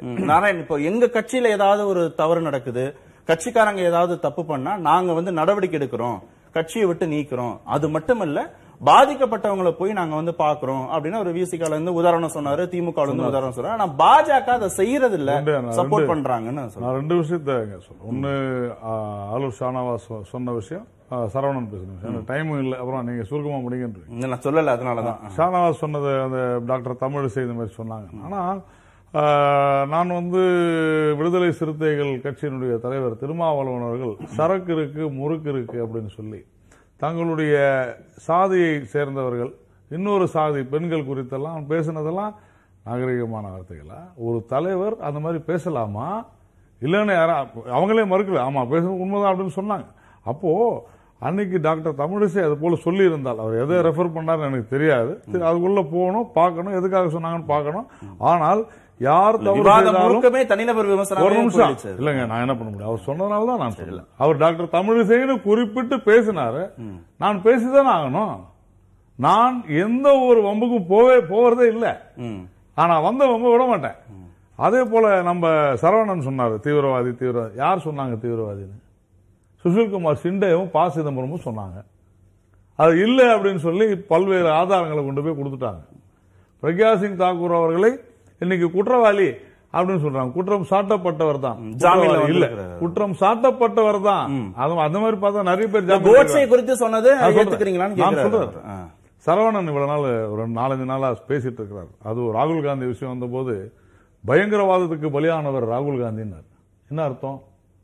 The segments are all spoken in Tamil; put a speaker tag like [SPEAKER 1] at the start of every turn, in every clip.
[SPEAKER 1] நாராயண் இப்போ எங்க கட்சியில ஏதாவது ஒரு தவறு நடக்குது கட்சிக்காரங்க ஏதாவது தப்பு பண்ணா நாங்க வந்து நடவடிக்கை எடுக்கிறோம் கட்சியை விட்டு நீக்கிறோம் அது மட்டுமல்ல பாதிக்கப்பட்டவங்களை போய் நாங்க வந்து பாக்குறோம் அப்படின்னு ஒரு விசிகால இருந்து உதாரணம் சொன்னாரு திமுக இருந்து உதாரணம் சொன்னாரு ஆனா பாஜக அதை செய்யறது இல்ல
[SPEAKER 2] ரெண்டு, நான்
[SPEAKER 1] சப்போர்ட்
[SPEAKER 2] ரெண்டு-
[SPEAKER 1] பண்றாங்கன்னு சொல்றேன்
[SPEAKER 2] நான் ரெண்டு விஷயத்த இங்க சொல்றேன் ஒன்னு ஆலூர் ஷானவாஸ் சொ- சொன்ன விஷயம் ஆ, சரவணன் பேசின விஷயம் எனக்கு டைமும் இல்லை அப்புறம் நீங்க சுருக்கமா முடிக்கின்றீங்க
[SPEAKER 1] இல்ல, நான் சொல்லல அதனாலதான்
[SPEAKER 2] ஷானவாஸ் சொன்னது அந்த டாக்டர் தமிழிசை இந்த மாதிரி சொன்னாங்க ஆனா ஆ, நான் வந்து விடுதலை சிறுத்தைகள் கட்சியினுடைய தலைவர் திருமாவளவன் அவர்கள் சரக்கு இருக்கு முறுக்கு இருக்கு அப்படின்னு சொல்லி தங்களுடைய சாதியை சேர்ந்தவர்கள் இன்னொரு சாதி பெண்கள் குறித்தெல்லாம் பேசினதெல்லாம் நாகரிகமான வார்த்தைகளா ஒரு தலைவர் அந்த மாதிரி பேசலாமா இல்லைன்னு யாரா அவங்களே மறுக்கல ஆமா பேசுறது உண்மைதான் அப்படின்னு சொன்னாங்க அப்போ அன்னைக்கு டாக்டர் தமிழிசை அது போல சொல்லி இருந்தால் அவர் எதை ரெஃபர் பண்ணாருன்னு எனக்கு தெரியாது சரி, அதுக்குள்ள போகணும் பார்க்கணும் எதுக்காக சொன்னாங்கன்னு பார்க்கணும் ஆனால் யார் தவறு
[SPEAKER 1] விவாதம்
[SPEAKER 2] செய்தாலும்
[SPEAKER 1] முழுக்கமே தனிநபர்
[SPEAKER 2] ஒரு
[SPEAKER 1] விமர்சனம்
[SPEAKER 2] நிமிஷம் இல்லங்க நான் என்ன பண்ண முடியும் அவர் சொன்னதுனால தான் நான் சொல்லல அவர் டாக்டர் தமிழிசைன்னு குறிப்பிட்டு பேசினாரு நான் பேசிதானே ஆகணும் நான் எந்த ஒரு வம்புக்கும் போவே போறதே இல்ல ஆனா வந்த வம்பு விட மாட்டேன் அதே போல நம்ம சரவணன் சொன்னாரு தீவிரவாதி தீவிரவாதி யார் சொன்னாங்க தீவிரவாதின்னு சுஷில்குமார் சிண்டேவும் ப சிதம்பரமும் சொன்னாங்க அது இல்லை அப்படின்னு சொல்லி பல்வேறு ஆதாரங்களை கொண்டு போய் கொடுத்துட்டாங்க பிரக்யா சிங் தாக்கூர் அவர்களை இன்னைக்கு குற்றவாளி அப்படின்னு சொல்றாங்க குற்றம் சாட்டப்பட்டவர் தான்
[SPEAKER 1] ஜாமீன்ல
[SPEAKER 2] குற்றவாளி இல்ல
[SPEAKER 1] வந்திருக்கிறாரு.
[SPEAKER 2] குற்றம் சாட்டப்பட்டவர் தான் அது அந்த மாதிரி பார்த்தா நிறைய பேர் ஜாமீன்
[SPEAKER 1] கோட்ஸை
[SPEAKER 2] எடுக்கிறாங்க.
[SPEAKER 1] குறித்து சொன்னது
[SPEAKER 2] நான் சொல்றேன்.
[SPEAKER 1] ஏத்துக்கிறீங்களான்னு
[SPEAKER 2] நான்
[SPEAKER 1] கேக்குறாரு
[SPEAKER 2] சொல்றேன்.
[SPEAKER 1] அவர். ஆ.
[SPEAKER 2] சரவணன் இவ்வளவு நாள் ஒரு நாலஞ்சு நாளா பேசிட்டு இருக்கிறார் அது ராகுல் காந்தி விஷயம் வந்தபோது பயங்கரவாதத்துக்கு பலியானவர் ராகுல் காந்தின்னார் என்ன அர்த்தம்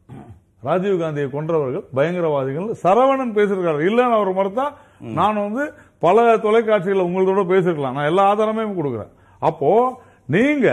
[SPEAKER 2] ராஜீவ் காந்தியை கொன்றவர்கள் பயங்கரவாதிகள் சரவணன் பேசியிருக்காரு இல்லன்னு அவர் மறுத்தா நான் வந்து பல தொலைக்காட்சிகள் உங்களோட பேசிருக்கலாம் நான் எல்லா ஆதாரமே கொடுக்கிறேன் அப்போ நீங்க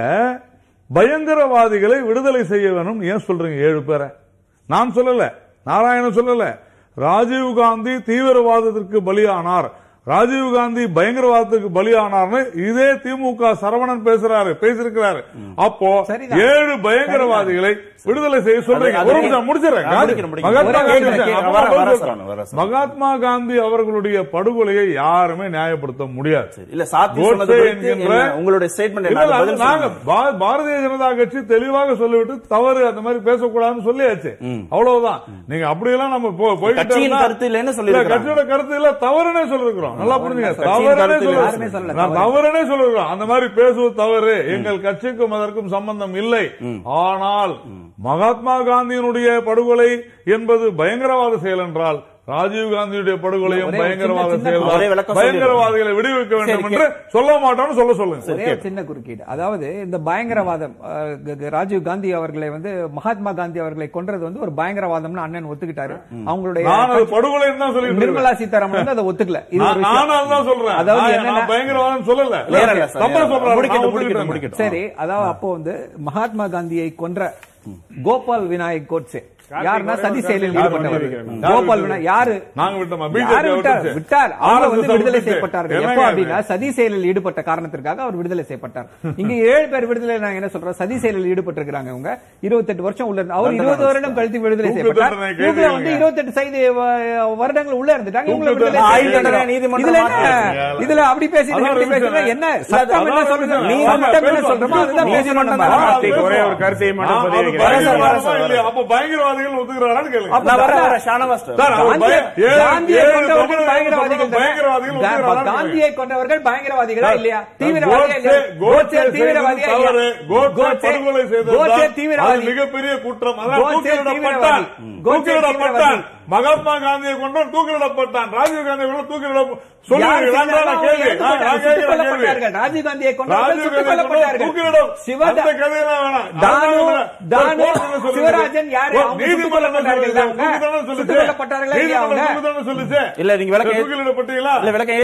[SPEAKER 2] பயங்கரவாதிகளை விடுதலை செய்ய வேணும் ஏன் சொல்றீங்க ஏழு பேரை நான் சொல்லல நாராயணன் சொல்லல ராஜீவ் காந்தி தீவிரவாதத்திற்கு பலியானார் ராஜீவ் காந்தி பயங்கரவாதத்துக்கு பலியானார்னு இதே திமுக சரவணன் பேசுறாரு பேசியிருக்கிறாரு அப்போ
[SPEAKER 3] சரிதான்.
[SPEAKER 2] ஏழு பயங்கரவாதிகளை விடுதலை செய்ய சொல்றீங்க
[SPEAKER 1] அது-
[SPEAKER 2] ஒரு நிமிஷம் முடிச்சிடுறேன்
[SPEAKER 1] நான் முடிக்கிறேன், முடிக்கிறேன்.
[SPEAKER 2] மகாத்மா
[SPEAKER 1] ஒரே
[SPEAKER 2] காந்தி
[SPEAKER 1] ஒரு
[SPEAKER 2] விஷயம்.
[SPEAKER 1] கேள்வி.
[SPEAKER 2] அப்புறம்
[SPEAKER 1] வர- வர
[SPEAKER 2] பதில்
[SPEAKER 1] சொல்லணும், வர
[SPEAKER 2] சொல்றேன்.
[SPEAKER 1] சொல்லணும்.
[SPEAKER 2] மகாத்மா காந்தி அவர்களுடைய படுகொலையை யாருமே நியாயப்படுத்த முடியாது
[SPEAKER 1] இல்ல சாத்தி
[SPEAKER 2] கோட்சே
[SPEAKER 1] சொன்னது குறித்து
[SPEAKER 2] என்கின்ற-
[SPEAKER 1] என்ன? உங்களுடைய ஸ்டேட்மெண்ட்
[SPEAKER 2] இல்ல,
[SPEAKER 1] என்ன
[SPEAKER 2] அது
[SPEAKER 1] பதில்
[SPEAKER 2] நாங்க
[SPEAKER 1] சொல்லுங்க.
[SPEAKER 2] பா- பாரதிய ஜனதா கட்சி தெளிவாக சொல்லிவிட்டு தவறு அந்த மாதிரி பேசக்கூடாதுன்னு சொல்லியாச்சு அவ்வளவுதான் நீங்க அப்படியெல்லாம் நம்ம போ- போய்கிட்டு
[SPEAKER 1] கட்சியின்
[SPEAKER 2] இருந்தா-
[SPEAKER 1] கருத்து இல்லைன்னு
[SPEAKER 2] இல்ல,
[SPEAKER 1] சொல்லியிருக்கிறாங்க.
[SPEAKER 2] கட்சியோட கருத்து இல்ல தவறுனே சொல்லிருக்கிறோம் நல்லா புரிஞ்சுங்க
[SPEAKER 1] கட்சியின்
[SPEAKER 2] தவறுனே
[SPEAKER 1] கருத்து இல்ல.
[SPEAKER 3] யாருமே சொல்லல,
[SPEAKER 2] சொல்லிருக்கிறோம் நான்
[SPEAKER 3] தவறு.
[SPEAKER 2] தவறுனே சொல்லிருக்கிறோம் அந்த மாதிரி பேசுவது தவறு எங்கள் கட்சிக்கும் அதற்கும் சம்பந்தம் இல்லை ஆனால் மகாத்மா காந்தியினுடைய படுகொலை என்பது பயங்கரவாத செயல் என்றால் ராஜீவ் காந்தியுடைய படுகொலையும்
[SPEAKER 3] ஒரே ஒரு
[SPEAKER 2] பயங்கரவாத
[SPEAKER 3] சின்ன-
[SPEAKER 2] செயல்
[SPEAKER 1] ஒரே விளக்கம்
[SPEAKER 2] பயங்கரவாதிகளை விடுவிக்க வேண்டும்
[SPEAKER 3] சரி,
[SPEAKER 2] என்று சொல்ல மாட்டோம்னு சொல்ல சொல்லுங்க
[SPEAKER 3] ஒரே ஒரு சின்ன குறுக்கீடு அதாவது இந்த பயங்கரவாதம் அஹ், க- க- ராஜீவ் காந்தி அவர்களை வந்து மகாத்மா காந்தி அவர்களை கொன்றது வந்து ஒரு பயங்கரவாதம்னு அண்ணன் ஒத்துக்கிட்டாரு அவங்களுடைய
[SPEAKER 2] நான் அது படுகொலைன்னு தான் சொல்லிட்டு இருக்கேன்.
[SPEAKER 3] நிர்மலா சீதாராமன் வந்து அதை ஒத்துக்கல இது ஒரு
[SPEAKER 2] நான்
[SPEAKER 3] விஷயம்.
[SPEAKER 2] நானும் அதுதான் சொல்றேன்
[SPEAKER 3] அதாவது
[SPEAKER 2] நான்
[SPEAKER 3] என்னன்னா-
[SPEAKER 2] நான் பயங்கரவாதம் சொல்லல
[SPEAKER 1] நேரம் இல்ல சார்,
[SPEAKER 2] தப்பா
[SPEAKER 1] நேரம்.
[SPEAKER 2] சொல்றாரு.
[SPEAKER 1] முடிக்கட்டும்,
[SPEAKER 2] நான்
[SPEAKER 1] முடிக்கட்டும்,
[SPEAKER 2] ஒத்துக்கிட்டேன்.
[SPEAKER 1] முடிக்கட்டும்.
[SPEAKER 3] சரி அதாவது அப்போ வந்து மகாத்மா காந்தியை கொன்ற கோபால் விநாயக் கோட்சே யாருன்னா சதி செயலில்
[SPEAKER 2] யார்
[SPEAKER 3] ஈடுபட்டவர்
[SPEAKER 2] விட்டாரு?
[SPEAKER 3] கோபால் விநாயக் யாரு
[SPEAKER 2] நாங்க விட்டோமா?
[SPEAKER 3] யாரு
[SPEAKER 2] BJP
[SPEAKER 3] விட்டார்
[SPEAKER 2] விட்டுச்சு.
[SPEAKER 3] விட்டார் அவங்க வந்து
[SPEAKER 2] RSS
[SPEAKER 3] விடுதலை
[SPEAKER 2] விட்டுச்சு.
[SPEAKER 3] செய்யப்பட்டார்கள்
[SPEAKER 2] என்னங்க
[SPEAKER 3] எப்போ
[SPEAKER 2] இது?
[SPEAKER 3] அப்படின்னா சதி செயலில் ஈடுபட்ட காரணத்திற்காக அவர் விடுதலை செய்யப்பட்டார் இங்க ஏழு பேர் விடுதலை நாங்க என்ன சொல்றோம் சதி செயலில் ஈடுபட்டிருக்காங்க அவங்க இருபத்தெட்டு வருஷம் உள்ள இருந்து- அவர்
[SPEAKER 1] தண்டனை
[SPEAKER 3] இருபது வருடம் கழித்து விடுதலை
[SPEAKER 2] தூக்கு
[SPEAKER 3] செய்யப்பட்டார்
[SPEAKER 2] தண்டனை
[SPEAKER 3] இவங்க
[SPEAKER 2] கைதிகள்
[SPEAKER 3] வந்து
[SPEAKER 2] இல்லைங்க.
[SPEAKER 3] இருபத்தெட்டு சைது வ- வருடங்கள் உள்ள இருந்துட்டாங்க இவங்களை
[SPEAKER 2] தூக்கு
[SPEAKER 3] விடுதலை
[SPEAKER 2] தண்டனை
[SPEAKER 3] செய்யப்பட்டாங்க.
[SPEAKER 1] ஆயுள் தண்டனை நீதிமன்றம்
[SPEAKER 3] இதுல என்ன
[SPEAKER 2] மாற்றுறாங்க.
[SPEAKER 3] இதுல அப்படி பேசி
[SPEAKER 2] அதான்
[SPEAKER 3] இப்படி
[SPEAKER 2] ஒரு
[SPEAKER 3] பேசுறது
[SPEAKER 2] விஷயம்.
[SPEAKER 3] என்ன
[SPEAKER 2] இல்ல,
[SPEAKER 3] சட்டம்
[SPEAKER 2] அதான்
[SPEAKER 3] என்ன
[SPEAKER 2] ஒரு
[SPEAKER 3] சொல்றது
[SPEAKER 2] விஷயம்.
[SPEAKER 3] நீ
[SPEAKER 2] ஆமா,
[SPEAKER 3] சட்டம் என்ன
[SPEAKER 2] பேசுவோம்.
[SPEAKER 3] சொல்றோமோ அதுதான்
[SPEAKER 2] பேசுவோம்.
[SPEAKER 3] நீதிமன்றம்
[SPEAKER 2] ஆ,
[SPEAKER 3] தான்.
[SPEAKER 2] பேசுவோம்.
[SPEAKER 4] ஒரே ஒரு கருத்தையும் மட்டும்
[SPEAKER 2] ஆ, அது
[SPEAKER 4] பதிவிக்கிறேன்.
[SPEAKER 2] பயங்கரவாதமா இல்லையா? அப்ப பயங்கரவாதிகள் ஒத்துக்கிறாரான்னு கேளுங்க.
[SPEAKER 1] நான் வரேன், வரேன், ஷானவாஸ் சார்.
[SPEAKER 2] சார், அவர்
[SPEAKER 3] காந்தி-
[SPEAKER 2] பய- ஏழு-
[SPEAKER 3] காந்தியை
[SPEAKER 2] ஏழு
[SPEAKER 3] கொண்டவர்கள்
[SPEAKER 2] தமிழர்கள்
[SPEAKER 3] பயங்கரவாதிகள் தானே?
[SPEAKER 2] பயங்கரவாதிகள்
[SPEAKER 3] கா-
[SPEAKER 2] ஒத்துக்கிறாரான்னு
[SPEAKER 3] காந்தியை கொண்டவர்கள் பயங்கரவாதிகளா
[SPEAKER 2] சார்,
[SPEAKER 3] இல்லையா
[SPEAKER 2] சார்,
[SPEAKER 3] தீவிரவாதியா இல்லையா
[SPEAKER 2] கோட்சே- கோட்சே
[SPEAKER 3] கோட்சே தீவிரவாதியா
[SPEAKER 2] செய்தது தவறு.
[SPEAKER 3] இல்லையா
[SPEAKER 2] கோட்சே
[SPEAKER 3] கோட்சே-
[SPEAKER 2] படுகொலை செய்தது
[SPEAKER 3] கோட்சே
[SPEAKER 2] தான்.
[SPEAKER 3] தீவிரவாதி
[SPEAKER 2] அது மிகப்பெரிய குற்றம் அதான்
[SPEAKER 3] கோட்சே
[SPEAKER 2] தூக்கிலிடப்பட்டான்
[SPEAKER 3] தீவிரவாதி. கோட்சே
[SPEAKER 2] தூக்கிலிடப்பட்டான்
[SPEAKER 3] தீவிரவாதி.
[SPEAKER 2] மகாத்மா காந்தியை கொண்டவன் தூக்கிலிடப்பட்டான் ராஜீவ் காந்தியை கொண்டு தூக்கிலிட
[SPEAKER 3] யார்
[SPEAKER 2] சொல்லுங்க
[SPEAKER 3] செஞ்சாலும்
[SPEAKER 2] நான்
[SPEAKER 3] அவங்க
[SPEAKER 2] கேள்வி
[SPEAKER 3] இறந்து
[SPEAKER 2] நான்
[SPEAKER 3] போட்டார்கள்,
[SPEAKER 2] கேட்கிறேன்
[SPEAKER 3] சுட்டுக்
[SPEAKER 2] கேள்வி
[SPEAKER 3] கொல்லப்பட்டார்கள். ராஜீவ் காந்தியை கொண்டவர்கள்
[SPEAKER 2] ராஜீவ்
[SPEAKER 3] சுட்டுக்
[SPEAKER 2] காந்தியை கொண்டு
[SPEAKER 3] கொல்லப்பட்டார்கள்.
[SPEAKER 2] தூக்கிலிடும்
[SPEAKER 3] சிவதா-
[SPEAKER 2] அந்த கதையெல்லாம் வேணாம்
[SPEAKER 3] தானு,
[SPEAKER 2] அதெல்லாம்
[SPEAKER 3] தானு,
[SPEAKER 2] கோர்ட் என்ன சொல்லுது?
[SPEAKER 3] சிவராஜன் யாரு?
[SPEAKER 2] கோர்ட்
[SPEAKER 3] அவங்க
[SPEAKER 2] நீதிமன்றம்
[SPEAKER 3] சுட்டுக் கொல்லப்பட்டார்கள்
[SPEAKER 2] சொல்லுது.
[SPEAKER 3] அவங்க.
[SPEAKER 2] தூக்கு தண்டனை சொல்லுச்சு.
[SPEAKER 3] சுட்டுக் கொல்லப்பட்டார்களா இல்லையா
[SPEAKER 2] நீதிமன்றம்
[SPEAKER 3] அவங்க?
[SPEAKER 2] தூக்கு தண்டனை சொல்லுச்சு
[SPEAKER 1] இல்ல நீங்க விளக்க
[SPEAKER 2] தூக்கிலிடப்பட்டீங்களா
[SPEAKER 1] இல்ல விளக்க